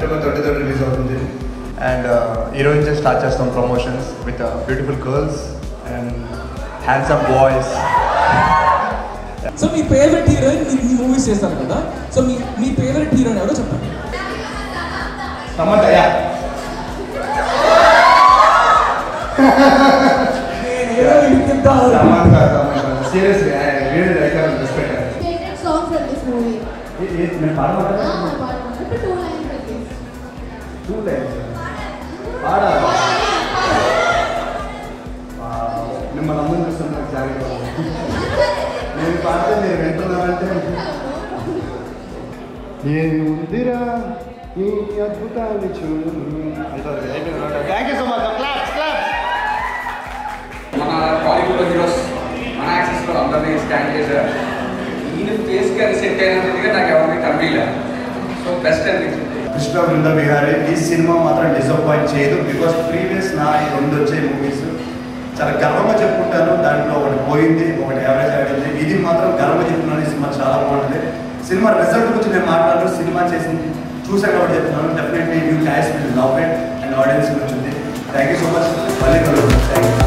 September twenty third release అవుతుంది and ఈరోజు నుంచి స్టార్ట్ చేస్తాం promotions with beautiful girls and handsome boys so మీ ఫేవరెట్ హీరోయిన్ మీరు ఈ మూవీస్ చేస్తారు కదా సో మీ మీ ఫేవరెట్ హీరోయిన్ ఎవరో చెప్పండి సమంతయ్య Samantha Samantha serious real icon respect favorite song from this movie? నేను పాడమంటారా Ah, part one. But two lines at least. Two lines పాడా మిమ్మల్ని అందరం చూస్తాను నాకు జాగ్రత్త నేను పాడితే మీరు వింటున్నారంటే ఏముందిరా ఈ అద్భుతాన్ని చూడు thank you so much claps claps మన బాలీవుడ్ హీరోస్ మన యాక్సెస్లో అందరినీ స్కాన్ చేశారు ఈయన ఫేస్కి అది సెట్ అయినట్టుగా నాకు ఎవరికి కనిపించలేదు సో బెస్ట్ అనిపించింది కృష్ణ బృంద విహారీ ఈ సినిమా మాత్రం డిసప్పాయింట్ చేయదు బికాస్ ప్రీవియస్ నా ఈ రెండు వచ్చే మూవీస్ చాలా గర్వంగా చెప్పుకుంటాను దాంట్లో ఒకటి పోయింది ఒకటి యావరేజ్ ఆడింది ఇది మాత్రం గర్వంగా చెప్తున్నాను ఈ సినిమా చాలా బాగుంటుంది సినిమా రిజల్ట్ గురించి నేను మాట్లాడుతూ సినిమా చేసి చూసాను కాబట్టి చెప్తున్నాను definitely you guys will love it and audience గురించి ఉంది థ్యాంక్ యూ సో మచ్ మళ్ళీ కలుగుతాం థ్యాంక్ యూ